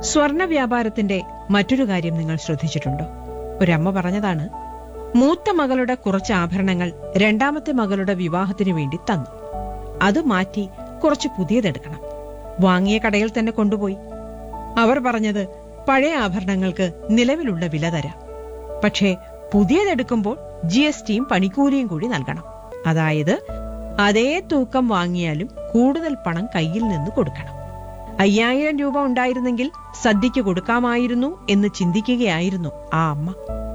സ്വർണ വ്യാപാരത്തിന്റെ മറ്റൊരു കാര്യം നിങ്ങൾ ശ്രദ്ധിച്ചിട്ടുണ്ടോ ഒരമ്മ പറഞ്ഞതാണ് മൂത്ത മകളുടെ കുറച്ച് ആഭരണങ്ങൾ രണ്ടാമത്തെ മകളുടെ വിവാഹത്തിനു വേണ്ടി തന്നു അത് മാറ്റി കുറച്ച് പുതിയതെടുക്കണം വാങ്ങിയ കടയിൽ തന്നെ കൊണ്ടുപോയി അവർ പറഞ്ഞത് പഴയ ആഭരണങ്ങൾക്ക് നിലവിലുള്ള വില തരാം പക്ഷേ പുതിയതെടുക്കുമ്പോൾ ജി എസ് ടിയും പണിക്കൂലിയും കൂടി നൽകണം അതായത് അതേ തൂക്കം വാങ്ങിയാലും കൂടുതൽ പണം കയ്യിൽ നിന്ന് കൊടുക്കണം അയ്യായിരം രൂപ ഉണ്ടായിരുന്നെങ്കിൽ സദ്യക്ക് കൊടുക്കാമായിരുന്നു എന്ന് ചിന്തിക്കുകയായിരുന്നു ആ അമ്മ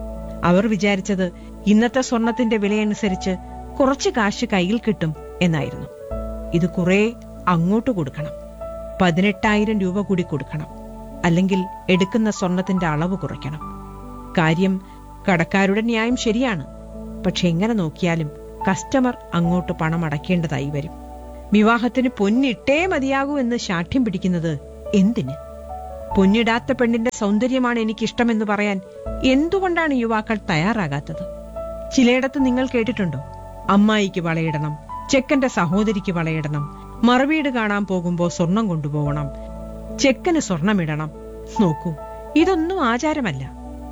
അവർ വിചാരിച്ചത് ഇന്നത്തെ സ്വർണത്തിന്റെ വിലയനുസരിച്ച് കുറച്ച് കാശ് കയ്യിൽ കിട്ടും എന്നായിരുന്നു ഇത് കുറെ അങ്ങോട്ട് കൊടുക്കണം പതിനെട്ടായിരം രൂപ കൂടി കൊടുക്കണം അല്ലെങ്കിൽ എടുക്കുന്ന സ്വർണത്തിന്റെ അളവ് കുറയ്ക്കണം കാര്യം കടക്കാരുടെ ന്യായം ശരിയാണ് പക്ഷെ എങ്ങനെ നോക്കിയാലും കസ്റ്റമർ അങ്ങോട്ട് പണം അടയ്ക്കേണ്ടതായി വരും വിവാഹത്തിന് പൊന്നിട്ടേ മതിയാകൂ എന്ന് ശാഠ്യം പിടിക്കുന്നത് എന്തിന് പൊന്നിടാത്ത പെണ്ണിന്റെ സൗന്ദര്യമാണ് എനിക്കിഷ്ടമെന്ന് പറയാൻ എന്തുകൊണ്ടാണ് യുവാക്കൾ തയ്യാറാകാത്തത് ചിലയിടത്ത് നിങ്ങൾ കേട്ടിട്ടുണ്ടോ അമ്മായിക്ക് വളയിടണം ചെക്കന്റെ സഹോദരിക്ക് വളയിടണം മറുവീട് കാണാൻ പോകുമ്പോൾ സ്വർണം കൊണ്ടുപോകണം ചെക്കന് സ്വർണമിടണം നോക്കൂ ഇതൊന്നും ആചാരമല്ല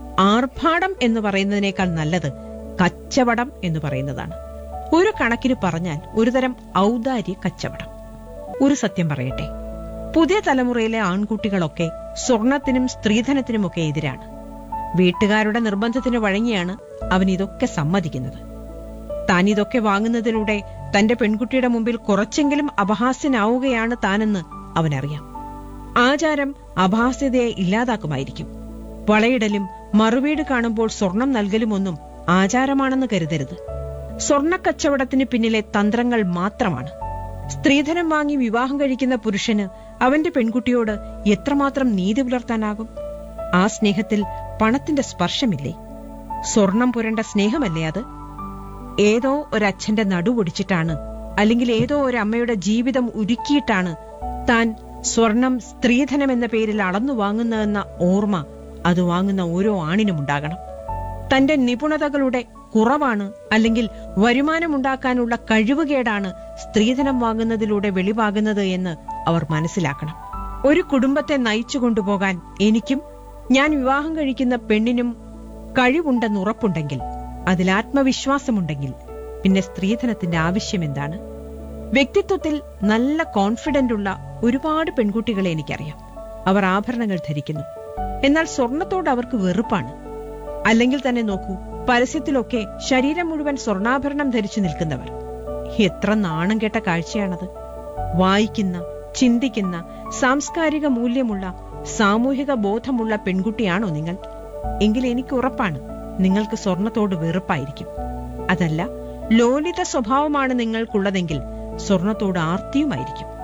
ആർഭാടം എന്ന് പറയുന്നതിനേക്കാൾ നല്ലത് കച്ചവടം എന്ന് പറയുന്നതാണ് ഒരു കണക്കിന് പറഞ്ഞാൽ ഒരുതരം ഔദാര്യ കച്ചവടം ഒരു സത്യം പറയട്ടെ പുതിയ തലമുറയിലെ ആൺകുട്ടികളൊക്കെ സ്വർണത്തിനും സ്ത്രീധനത്തിനുമൊക്കെ എതിരാണ് വീട്ടുകാരുടെ നിർബന്ധത്തിന് വഴങ്ങിയാണ് അവൻ ഇതൊക്കെ സമ്മതിക്കുന്നത് താൻ ഇതൊക്കെ വാങ്ങുന്നതിലൂടെ തന്റെ പെൺകുട്ടിയുടെ മുമ്പിൽ കുറച്ചെങ്കിലും അപഹാസ്യനാവുകയാണ് താനെന്ന് അവനറിയാം ആചാരം അപഹാസ്യതയെ ഇല്ലാതാക്കുമായിരിക്കും വളയിടലും മറുവീട് കാണുമ്പോൾ സ്വർണം നൽകലുമൊന്നും ആചാരമാണെന്ന് കരുതരുത് സ്വർണക്കച്ചവടത്തിന് പിന്നിലെ തന്ത്രങ്ങൾ മാത്രമാണ് സ്ത്രീധനം വാങ്ങി വിവാഹം കഴിക്കുന്ന പുരുഷന് അവന്റെ പെൺകുട്ടിയോട് എത്രമാത്രം നീതി പുലർത്താനാകും ആ സ്നേഹത്തിൽ പണത്തിന്റെ സ്പർശമില്ലേ സ്വർണം പുരണ്ട സ്നേഹമല്ലേ അത് ഏതോ ഒരച്ഛന്റെ നടുവൊടിച്ചിട്ടാണ് അല്ലെങ്കിൽ ഏതോ ഒരു അമ്മയുടെ ജീവിതം ഉരുക്കിയിട്ടാണ് താൻ സ്വർണം സ്ത്രീധനം എന്ന പേരിൽ അളന്നു വാങ്ങുന്നതെന്ന ഓർമ്മ അത് വാങ്ങുന്ന ഓരോ ആണിനും ഉണ്ടാകണം തന്റെ നിപുണതകളുടെ കുറവാണ് അല്ലെങ്കിൽ വരുമാനമുണ്ടാക്കാനുള്ള കഴിവുകേടാണ് സ്ത്രീധനം വാങ്ങുന്നതിലൂടെ വെളിവാകുന്നത് എന്ന് അവർ മനസ്സിലാക്കണം ഒരു കുടുംബത്തെ നയിച്ചു കൊണ്ടുപോകാൻ എനിക്കും ഞാൻ വിവാഹം കഴിക്കുന്ന പെണ്ണിനും കഴിവുണ്ടെന്ന് ഉറപ്പുണ്ടെങ്കിൽ അതിൽ ആത്മവിശ്വാസമുണ്ടെങ്കിൽ പിന്നെ സ്ത്രീധനത്തിന്റെ ആവശ്യം എന്താണ് വ്യക്തിത്വത്തിൽ നല്ല കോൺഫിഡന്റ് ഉള്ള ഒരുപാട് പെൺകുട്ടികളെ എനിക്കറിയാം അവർ ആഭരണങ്ങൾ ധരിക്കുന്നു എന്നാൽ സ്വർണത്തോട് അവർക്ക് വെറുപ്പാണ് അല്ലെങ്കിൽ തന്നെ നോക്കൂ പരസ്യത്തിലൊക്കെ ശരീരം മുഴുവൻ സ്വർണ്ണാഭരണം ധരിച്ചു നിൽക്കുന്നവർ എത്ര നാണം കെട്ട കാഴ്ചയാണത് വായിക്കുന്ന ചിന്തിക്കുന്ന സാംസ്കാരിക മൂല്യമുള്ള സാമൂഹിക ബോധമുള്ള പെൺകുട്ടിയാണോ നിങ്ങൾ എങ്കിൽ എനിക്ക് ഉറപ്പാണ് നിങ്ങൾക്ക് സ്വർണത്തോട് വെറുപ്പായിരിക്കും അതല്ല ലോലിത സ്വഭാവമാണ് നിങ്ങൾക്കുള്ളതെങ്കിൽ സ്വർണത്തോട് ആർത്തിയുമായിരിക്കും